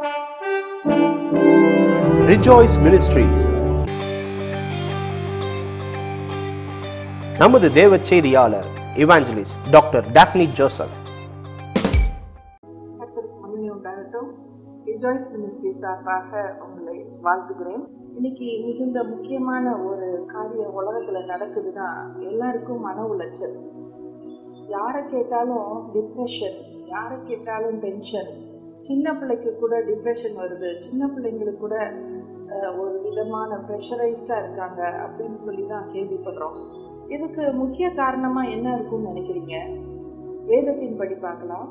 Rejoice Ministries நமது தேவ செய்தியாளர் இவாஞ்சலிஸ்ட் டாக்டர் டாஃப்னி ஜோசப் கர்த்தருக்கு மகிமை உண்டாகட்டும் ரிஜாய்ஸ் மினிஸ்ட்ரி சார்பாக உங்களை வாழ்த்துகிறேன் இன்னைக்கு மிகுந்த முக்கியமான ஒரு காரியம் உலகத்துல நடக்குதுன்னா எல்லாருக்கும் மன உளைச்சல் யாரை கேட்டாலும் டிப்ரெஷன் யாரை கேட்டாலும் டென்ஷன் சின்ன பிள்ளைக்கு கூட டிப்ரெஷன் வருது சின்ன பிள்ளைங்களுக்கு கூட அஹ், ஒரு விதமான ப்ரெஷரைஸ்டாக இருக்காங்க அப்படின்னு சொல்லி தான் கேள்விப்படுறோம் இதுக்கு முக்கிய காரணமாக என்ன இருக்கும்னு நினைக்கிறீங்க வேதத்தின் படி பார்க்கலாம்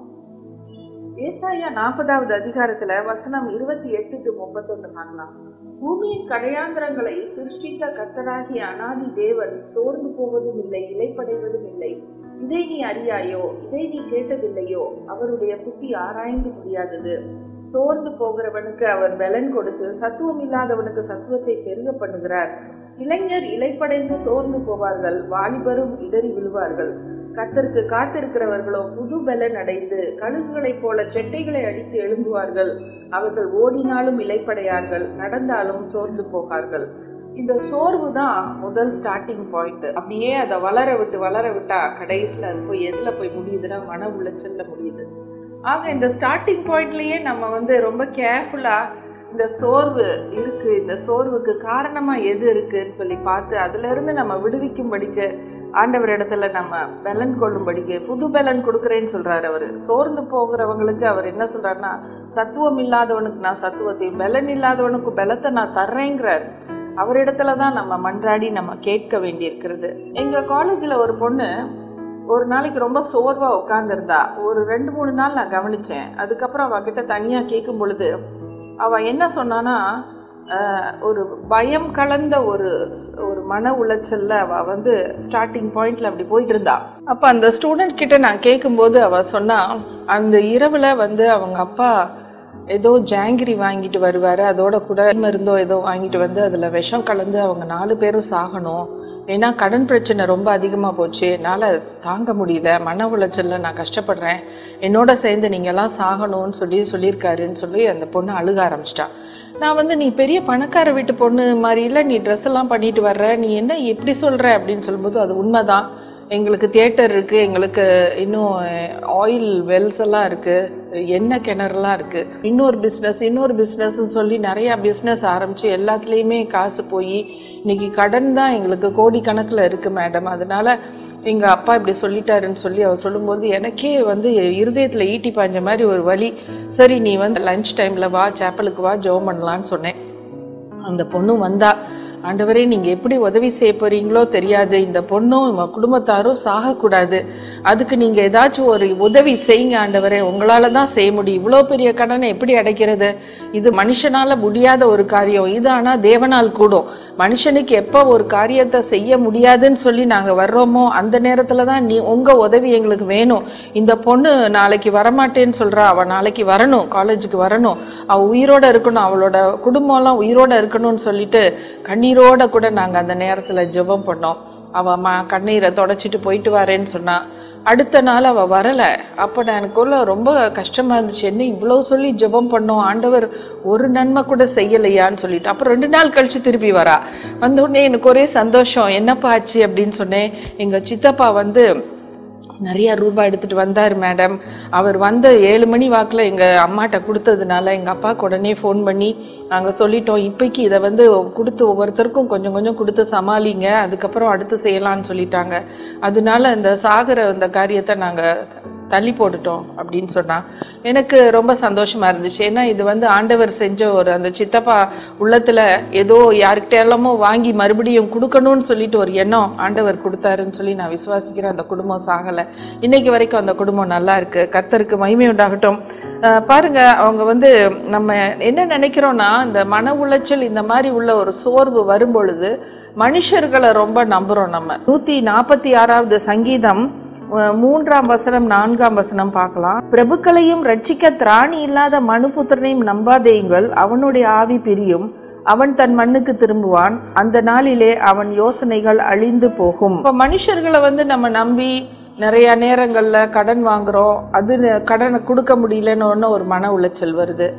ஏசாயா நாற்பதாவது அதிகாரத்துல வசனம் இருபத்தி எட்டு டு முப்பத்தொன்னு பார்க்கலாம் பூமியின் கடையாந்திரங்களை சிருஷ்டித்த கர்த்தராகிய அனாதி தேவன் சோர்ந்து போவதும் இல்லை இலைப்படைவதும் இல்லை இதை நீ அறியாயோ இதை நீ கேட்டதில்லையோ அவருடைய புத்தி ஆராய்ந்து முடியாதது சோர்ந்து போகிறவனுக்கு அவர் பலன் கொடுத்து சத்துவம் இல்லாதவனுக்கு சத்துவத்தை பெருக பண்ணுகிறார் இளைஞர் இலைப்படைந்து சோர்ந்து போவார்கள் வாலிபரும் இடறி விழுவார்கள் கத்தருக்கு காத்திருக்கிறவர்களோ புது பலன் அடைந்து கழுகுகளைப் போல செட்டைகளை அடித்து எழும்புவார்கள் அவர்கள் ஓடினாலும் இலைப்படையார்கள் நடந்தாலும் சோர்ந்து போகார்கள் இந்த சோர்வு தான் முதல் ஸ்டார்டிங் பாயிண்ட் அப்படியே அதை வளர விட்டு வளர விட்டா கடைசியில் அது போய் எதில் போய் முடியுதுன்னா மன உளைச்சல்ல முடியுது ஆக இந்த ஸ்டார்டிங் பாயிண்ட்லயே நம்ம வந்து ரொம்ப கேர்ஃபுல்லா இந்த சோர்வு இருக்கு இந்த சோர்வுக்கு காரணமா எது இருக்குன்னு சொல்லி பார்த்து அதுல இருந்து நம்ம விடுவிக்கும்படிக்கு ஆண்டவர் இடத்துல நம்ம பலன் கொள்ளும்படிக்கு புது பலன் கொடுக்குறேன்னு சொல்றாரு அவரு சோர்ந்து போகிறவங்களுக்கு அவர் என்ன சொல்றாருன்னா சத்துவம் இல்லாதவனுக்கு நான் சத்துவத்தையும் பலன் இல்லாதவனுக்கு பலத்தை நான் தர்றேங்கிறார் அவரிடத்துல தான் நம்ம மன்றாடி நம்ம கேட்க வேண்டியிருக்கிறது எங்க காலேஜ்ல ஒரு பொண்ணு ஒரு நாளைக்கு ரொம்ப சோர்வா உட்காந்துருந்தா ஒரு ரெண்டு மூணு நாள் நான் கவனிச்சேன் அதுக்கப்புறம் அவகிட்ட தனியா கேட்கும் பொழுது அவ என்ன சொன்னானா அஹ், ஒரு பயம் கலந்த ஒரு ஒரு மன உளைச்சல்ல அவ வந்து ஸ்டார்டிங் பாயிண்ட்ல அப்படி போயிட்டு இருந்தா அப்ப அந்த ஸ்டூடெண்ட் கிட்ட நான் கேட்கும்போது அவ சொன்னா அந்த இரவுல வந்து அவங்க அப்பா ஏதோ ஜாங்கிரி வாங்கிட்டு வருவாரு அதோட கூட மருந்தோ ஏதோ வாங்கிட்டு வந்து அதுல விஷம் கலந்து அவங்க நாலு பேரும் சாகணும் ஏன்னா கடன் பிரச்சனை ரொம்ப அதிகமாக போச்சு என்னால் தாங்க முடியல மன உளைச்சல்ல நான் கஷ்டப்படுறேன் என்னோட சேர்ந்து நீங்கள்லாம் சாகணும்னு சொல்லி சொல்லியிருக்காருன்னு சொல்லி அந்த பொண்ணு அழுக ஆரம்பிச்சிட்டா நான் வந்து நீ பெரிய பணக்கார வீட்டு பொண்ணு மாதிரி இல்லை நீ ட்ரெஸ் எல்லாம் பண்ணிட்டு வர்ற நீ என்ன எப்படி சொல்கிற அப்படின்னு சொல்லும்போது அது உண்மைதான் எங்களுக்கு தியேட்டர் இருக்குது எங்களுக்கு இன்னும் ஆயில் வெல்ஸ் எல்லாம் இருக்குது எண்ணெய் கிணறுலாம் இருக்குது இன்னொரு பிஸ்னஸ் இன்னொரு பிஸ்னஸ்ன்னு சொல்லி நிறையா பிஸ்னஸ் ஆரம்பித்து எல்லாத்துலேயுமே காசு போய் இன்னைக்கு கடன் தான் எங்களுக்கு கோடிக்கணக்கில் இருக்குது மேடம் அதனால எங்கள் அப்பா இப்படி சொல்லிட்டாருன்னு சொல்லி அவர் சொல்லும்போது எனக்கே வந்து இருதயத்தில் ஈட்டி பாய்ஞ்ச மாதிரி ஒரு வழி சரி நீ வந்து லஞ்ச் டைமில் வா சேப்பலுக்கு வா ஜெபம் பண்ணலான்னு சொன்னேன் அந்த பொண்ணும் வந்தா ஆண்டவரே நீங்க எப்படி உதவி செய்ய போறீங்களோ தெரியாது இந்த பொண்ணும் இவங்க குடும்பத்தாரும் சாகக்கூடாது அதுக்கு நீங்க ஏதாச்சும் ஒரு உதவி செய்யுங்க ஆண்டவரே உங்களால தான் செய்ய முடியும் இவ்வளோ பெரிய கடனை எப்படி அடைக்கிறது இது மனுஷனால முடியாத ஒரு காரியம் இது ஆனா தேவனால் கூடும் மனுஷனுக்கு எப்போ ஒரு காரியத்தை செய்ய முடியாதுன்னு சொல்லி நாங்க வர்றோமோ அந்த நேரத்துல தான் நீ உங்க உதவி எங்களுக்கு வேணும் இந்த பொண்ணு நாளைக்கு வரமாட்டேன்னு சொல்றா அவ நாளைக்கு வரணும் காலேஜுக்கு வரணும் அவ உயிரோட இருக்கணும் அவளோட குடும்பம்லாம் உயிரோட இருக்கணும்னு சொல்லிட்டு கண்ணீரோட கூட நாங்க அந்த நேரத்துல ஜெபம் பண்ணோம் அவ ம கண்ணீரை தொடச்சிட்டு போயிட்டு வரேன்னு சொன்னா அடுத்த நாள் அவ வரல அப்ப நான் எனக்குள்ள ரொம்ப கஷ்டமா இருந்துச்சு என்ன இவ்வளவு சொல்லி ஜெபம் பண்ணோம் ஆண்டவர் ஒரு நன்மை கூட செய்யலையான்னு சொல்லிட்டு அப்புறம் ரெண்டு நாள் கழிச்சு திருப்பி வரா வந்த உடனே எனக்கு ஒரே சந்தோஷம் என்னப்பா ஆச்சு அப்படின்னு சொன்னேன் எங்க சித்தப்பா வந்து நிறைய ரூபாய் எடுத்துட்டு வந்தார் மேடம் அவர் வந்த ஏழு மணி வாக்கில் எங்கள் அம்மாட்ட கொடுத்ததுனால எங்கள் அப்பாவுக்கு உடனே ஃபோன் பண்ணி நாங்கள் சொல்லிட்டோம் இப்போக்கி இதை வந்து கொடுத்து ஒவ்வொருத்தருக்கும் கொஞ்சம் கொஞ்சம் கொடுத்து சமாளிங்க அதுக்கப்புறம் அடுத்து செய்யலாம்னு சொல்லிட்டாங்க அதனால இந்த சாகிற இந்த காரியத்தை நாங்கள் தள்ளி போட்டுட்டோம் அப்படின்னு சொன்னா எனக்கு ரொம்ப சந்தோஷமா இருந்துச்சு ஏன்னா இது வந்து ஆண்டவர் செஞ்ச ஒரு அந்த சித்தப்பா உள்ளத்துல ஏதோ யாருக்கிட்ட எல்லாமோ வாங்கி மறுபடியும் கொடுக்கணும்னு சொல்லிட்டு ஒரு எண்ணம் ஆண்டவர் கொடுத்தாருன்னு சொல்லி நான் விசுவாசிக்கிறேன் அந்த குடும்பம் சாகல இன்னைக்கு வரைக்கும் அந்த குடும்பம் நல்லா இருக்கு கர்த்தருக்கு மகிமை உண்டாகட்டும் அஹ் பாருங்க அவங்க வந்து நம்ம என்ன நினைக்கிறோம்னா இந்த மன உளைச்சல் இந்த மாதிரி உள்ள ஒரு சோர்வு வரும் பொழுது மனுஷர்களை ரொம்ப நம்புறோம் நம்ம நூத்தி நாற்பத்தி ஆறாவது சங்கீதம் அஹ் மூன்றாம் வசனம் நான்காம் வசனம் பார்க்கலாம் பிரபுக்களையும் ரட்சிக்க திராணி இல்லாத மனுபுத்திரனையும் நம்பாதேயுங்கள் அவனுடைய ஆவி பிரியும் அவன் தன் மண்ணுக்கு திரும்புவான் அந்த நாளிலே அவன் யோசனைகள் அழிந்து போகும் இப்ப மனுஷர்களை வந்து நம்ம நம்பி நிறைய நேரங்கள்ல கடன் வாங்குறோம் அது ந- கடனை கொடுக்க முடியலன்னு ஒன்று ஒரு மன உளைச்சல் வருது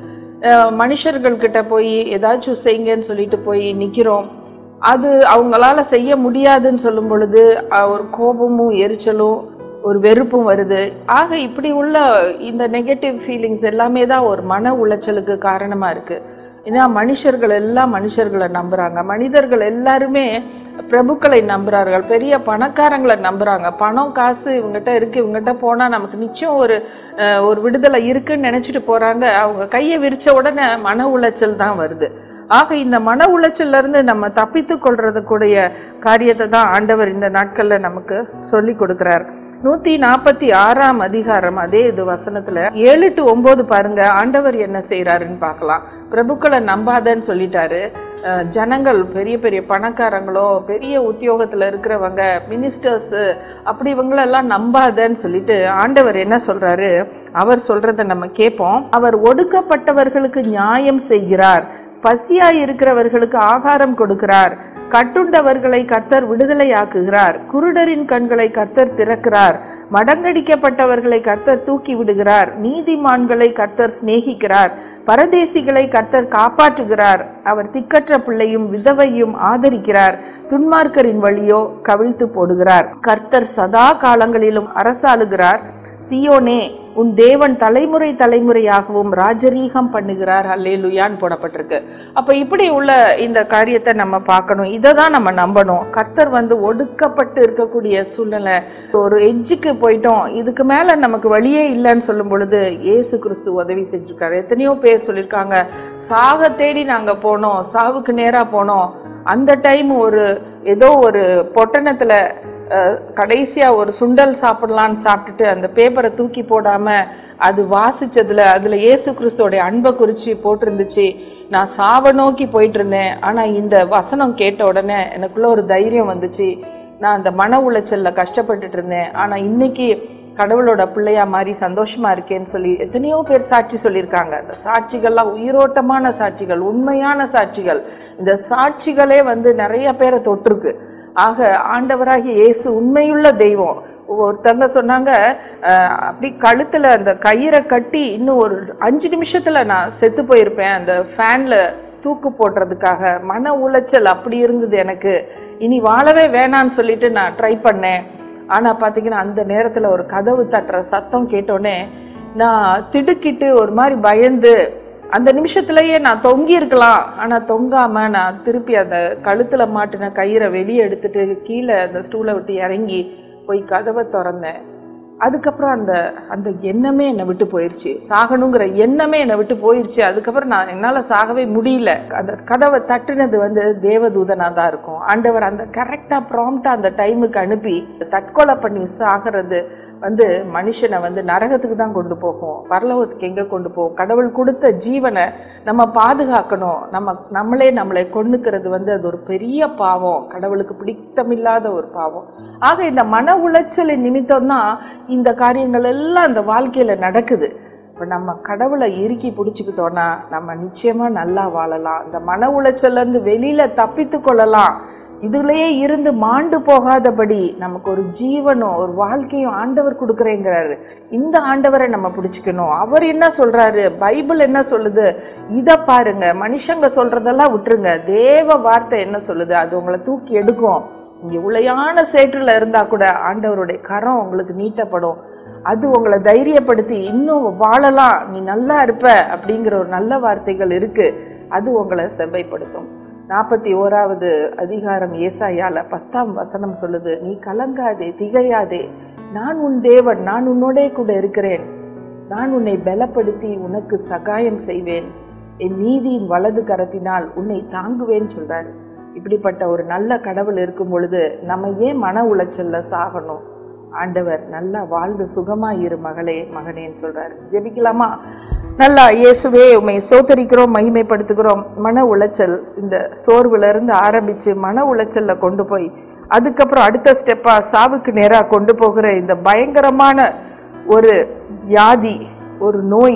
அஹ், மனுஷர்கள்கிட்ட போய் ஏதாச்சும் செய்யுங்கன்னு சொல்லிட்டு போய் நிக்கிறோம் அது அவங்களால செய்ய முடியாதுன்னு சொல்லும் பொழுது அஹ், ஒரு கோபமும் எரிச்சலும் ஒரு வெறுப்பும் வருது ஆக இப்படி உள்ள இந்த நெகட்டிவ் ஃபீலிங்ஸ் எல்லாமே தான் ஒரு மன உளைச்சலுக்கு காரணமா இருக்கு ஏன்னா மனுஷர்கள் எல்லாம் மனுஷர்களை நம்புறாங்க மனிதர்கள் எல்லாருமே பிரபுக்களை நம்புறார்கள் பெரிய பணக்காரங்களை நம்புறாங்க பணம் காசு இவங்ககிட்ட இருக்கு இவங்ககிட்ட போனா நமக்கு நிச்சயம் ஒரு அஹ், ஒரு விடுதலை இருக்குன்னு நினைச்சிட்டு போறாங்க அவங்க கையை விரிச்ச உடனே மன உளைச்சல் தான் வருது ஆக இந்த மன உளைச்சல்ல இருந்து நம்ம தப்பித்து கொள்றதுக்குடைய காரியத்தை தான் ஆண்டவர் இந்த நாட்கள்ல நமக்கு சொல்லி கொடுக்கிறார் நூத்தி நாற்பத்தி ஆறாம் அதிகாரம் அதே இது வசனத்துல ஏழு டு ஒன்பது பாருங்க ஆண்டவர் என்ன செய்யறாருன்னு பார்க்கலாம் பிரபுக்களை நம்பாதன்னு சொல்லிட்டாரு அஹ், ஜனங்கள் பெரிய பெரிய பணக்காரங்களோ பெரிய உத்தியோகத்துல இருக்கிறவங்க மினிஸ்டர்ஸ் அப்படி இவங்களெல்லாம் நம்பாதன்னு சொல்லிட்டு ஆண்டவர் என்ன சொல்றாரு அவர் சொல்றதை நம்ம கேட்போம் அவர் ஒடுக்கப்பட்டவர்களுக்கு நியாயம் செய்கிறார் பசியாய் இருக்கிறவர்களுக்கு ஆகாரம் கொடுக்கிறார் கட்டுண்டவர்களை கர்த்தர் விடுதலையாக்குகிறார் குருடரின் கண்களை கர்த்தர் திறக்கிறார் மடங்கடிக்கப்பட்டவர்களை கர்த்தர் தூக்கி விடுகிறார் நீதிமான்களை கர்த்தர் சிநேகிக்கிறார் பரதேசிகளை கர்த்தர் காப்பாற்றுகிறார் அவர் திக்கற்ற பிள்ளையும் விதவையும் ஆதரிக்கிறார் துன்மார்க்கரின் வழியோ கவிழ்த்து போடுகிறார் கர்த்தர் சதா காலங்களிலும் அரசாளுகிறார் சியோனே உன் தேவன் தலைமுறை தலைமுறையாகவும் ராஜரீகம் பண்ணுகிறார் அல்லேலுயான்னு போடப்பட்டிருக்கு அப்ப இப்படி உள்ள இந்த காரியத்தை நம்ம பார்க்கணும் இதை தான் நம்ம நம்பணும் கர்த்தர் வந்து ஒடுக்கப்பட்டு இருக்கக்கூடிய சூழ்நிலை ஒரு எட்ஜுக்கு போயிட்டோம் இதுக்கு மேல நமக்கு வழியே இல்லைன்னு சொல்லும் பொழுது இயேசு கிறிஸ்து உதவி செஞ்சிருக்காரு எத்தனையோ பேர் சொல்லியிருக்காங்க சாக தேடி நாங்க போனோம் சாவுக்கு நேரா போனோம் அந்த டைம் ஒரு ஏதோ ஒரு பொட்டணத்துல அஹ், கடைசியா ஒரு சுண்டல் சாப்பிடலான்னு சாப்பிட்டுட்டு அந்த பேப்பரை தூக்கி போடாம அது வாசிச்சதுல அதுல இயேசு கிறிஸ்துவோடைய அன்பை குறிச்சு போட்டிருந்துச்சு நான் சாவ நோக்கி போயிட்டு இருந்தேன் ஆனா இந்த வசனம் கேட்ட உடனே எனக்குள்ள ஒரு தைரியம் வந்துச்சு நான் அந்த மன உளைச்சல்ல கஷ்டப்பட்டுட்டு இருந்தேன் ஆனா இன்னைக்கு கடவுளோட பிள்ளையா மாதிரி சந்தோஷமா இருக்கேன்னு சொல்லி எத்தனையோ பேர் சாட்சி சொல்லியிருக்காங்க அந்த சாட்சிகள்லாம் உயிரோட்டமான சாட்சிகள் உண்மையான சாட்சிகள் இந்த சாட்சிகளே வந்து நிறைய பேரை தொட்டிருக்கு ஆக ஆண்டவராகிய இயேசு உண்மையுள்ள தெய்வம் ஒருத்தங்க சொன்னாங்க அஹ், அப்படி கழுத்துல அந்த கயிறை கட்டி இன்னும் ஒரு அஞ்சு நிமிஷத்துல நான் செத்து போயிருப்பேன் அந்த ஃபேன்ல தூக்கு போடுறதுக்காக மன உளைச்சல் அப்படி இருந்தது எனக்கு இனி வாழவே வேணான்னு சொல்லிட்டு நான் ட்ரை பண்ணேன் ஆனா பாத்தீங்கன்னா அந்த நேரத்துல ஒரு கதவு தட்டுற சத்தம் கேட்டோடனே நான் திடுக்கிட்டு ஒரு மாதிரி பயந்து அந்த நிமிஷத்திலேயே நான் தொங்கி இருக்கலாம் ஆனா தொங்காம நான் திருப்பி அந்த கழுத்துல மாட்டின கயிறை வெளியே எடுத்துட்டு கீழே அந்த ஸ்டூலை விட்டு இறங்கி போய் கதவை திறந்தேன் அதுக்கப்புறம் அந்த அந்த எண்ணமே என்னை விட்டு போயிருச்சு சாகணுங்கிற எண்ணமே என்னை விட்டு போயிருச்சு அதுக்கப்புறம் நான் என்னால் சாகவே முடியல அந்த கதவை தட்டுனது வந்து தேவதூதனா தான் இருக்கும் ஆண்டவர் அந்த கரெக்டாக ப்ராம்ப்டாக அந்த டைமுக்கு அனுப்பி தற்கொலை பண்ணி சாகிறது வந்து மனுஷனை வந்து நரகத்துக்கு தான் கொண்டு போகும் பரலோகத்துக்கு எங்கே கொண்டு போகும் கடவுள் கொடுத்த ஜீவனை நம்ம பாதுகாக்கணும் நம்ம நம்மளே நம்மளை கொன்னுக்கிறது வந்து அது ஒரு பெரிய பாவம் கடவுளுக்கு பிடித்தமில்லாத ஒரு பாவம் ஆக இந்த மன உளைச்சலின் நிமித்தம் தான் இந்த காரியங்கள் எல்லாம் இந்த வாழ்க்கையில நடக்குது இப்போ நம்ம கடவுளை இறுக்கி பிடிச்சிக்கிட்டோன்னா நம்ம நிச்சயமா நல்லா வாழலாம் இந்த மன உளைச்சல்ல இருந்து வெளியில தப்பித்து கொள்ளலாம் இதுலயே இருந்து மாண்டு போகாதபடி நமக்கு ஒரு ஜீவனும் ஒரு வாழ்க்கையும் ஆண்டவர் கொடுக்குறேங்கிறாரு இந்த ஆண்டவரை நம்ம பிடிச்சிக்கணும் அவர் என்ன சொல்றாரு பைபிள் என்ன சொல்லுது இத பாருங்க மனுஷங்க சொல்றதெல்லாம் விட்டுருங்க தேவ வார்த்தை என்ன சொல்லுது அது உங்களை தூக்கி எடுக்கும் இங்க உளையான சேற்றுல இருந்தா கூட ஆண்டவருடைய கரம் உங்களுக்கு நீட்டப்படும் அது உங்களை தைரியப்படுத்தி இன்னும் வாழலாம் நீ நல்லா இருப்ப அப்படிங்கிற ஒரு நல்ல வார்த்தைகள் இருக்கு அது உங்களை செவ்வைப்படுத்தும் நாற்பத்தி ஓராவது அதிகாரம் ஏசாயால பத்தாம் வசனம் சொல்லுது நீ கலங்காதே திகையாதே நான் உன் தேவன் நான் உன்னோடே கூட இருக்கிறேன் நான் உன்னை பலப்படுத்தி உனக்கு சகாயம் செய்வேன் என் நீதியின் வலது கரத்தினால் உன்னை தாங்குவேன் சொல்றாரு இப்படிப்பட்ட ஒரு நல்ல கடவுள் இருக்கும் பொழுது நம்ம ஏன் மன உளைச்சல்ல சாகணும் ஆண்டவர் நல்லா வாழ்ந்து சுகமா இரு மகளே மகனேன்னு சொல்றாரு ஜெபிக்கலாமா நல்லா இயேசுவே உண்மை சோத்தரிக்கிறோம் மகிமைப்படுத்துகிறோம் மன உளைச்சல் இந்த சோர்வுல இருந்து ஆரம்பிச்சு மன உளைச்சல்ல கொண்டு போய் அதுக்கப்புறம் அடுத்த ஸ்டெப்பா சாவுக்கு நேரா கொண்டு போகிற இந்த பயங்கரமான ஒரு வியாதி ஒரு நோய்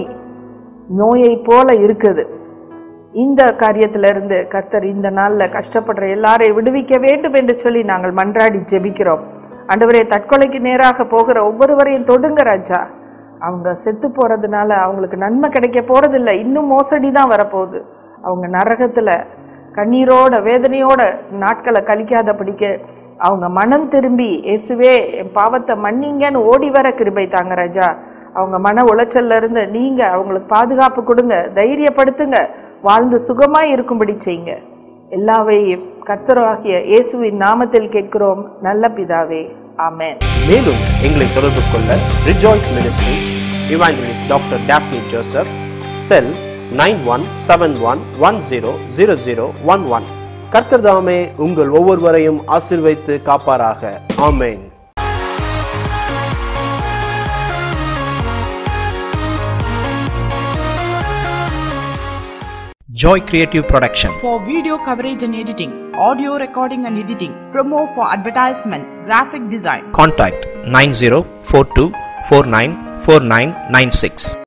நோயை போல இருக்குது இந்த காரியத்துல இருந்து கர்த்தர் இந்த நாள்ல கஷ்டப்படுற எல்லாரையும் விடுவிக்க வேண்டும் என்று சொல்லி நாங்கள் மன்றாடி ஜெபிக்கிறோம் ஆண்டவரே தற்கொலைக்கு நேராக போகிற ஒவ்வொருவரையும் தொடுங்க ராஜா அவங்க செத்து போறதுனால அவங்களுக்கு நன்மை கிடைக்க போறதில்ல இன்னும் மோசடி தான் வரப்போகுது அவங்க நரகத்துல கண்ணீரோட வேதனையோட நாட்களை கழிக்காதபடிக்க அவங்க மனம் திரும்பி இயேசுவே என் பாவத்தை மன்னிங்கன்னு ஓடி வர கிருபை தாங்க ராஜா அவங்க மன உளைச்சல்ல இருந்து நீங்க அவங்களுக்கு பாதுகாப்பு கொடுங்க தைரியப்படுத்துங்க வாழ்ந்து சுகமாய் இருக்கும்படி செய்யுங்க எல்லாவையும் கர்த்தராகிய இயேசுவின் நாமத்தில் கேட்கிறோம் நல்ல பிதாவே ஆமென் மேலும் எங்களை தொடர்பு கொள்ள rejoice ministry evangelist doctor Daphne Joseph cell nine one seven one one zero zero zero one one கர்த்தர் தாமே உங்கள் ஒவ்வொருவரையும் ஆசிர்வைத்து காப்பாராக ஆமென் Joy Creative Production. for video coverage and editing, audio recording and editing, promo for advertisement, graphic design. Contact 9042494996.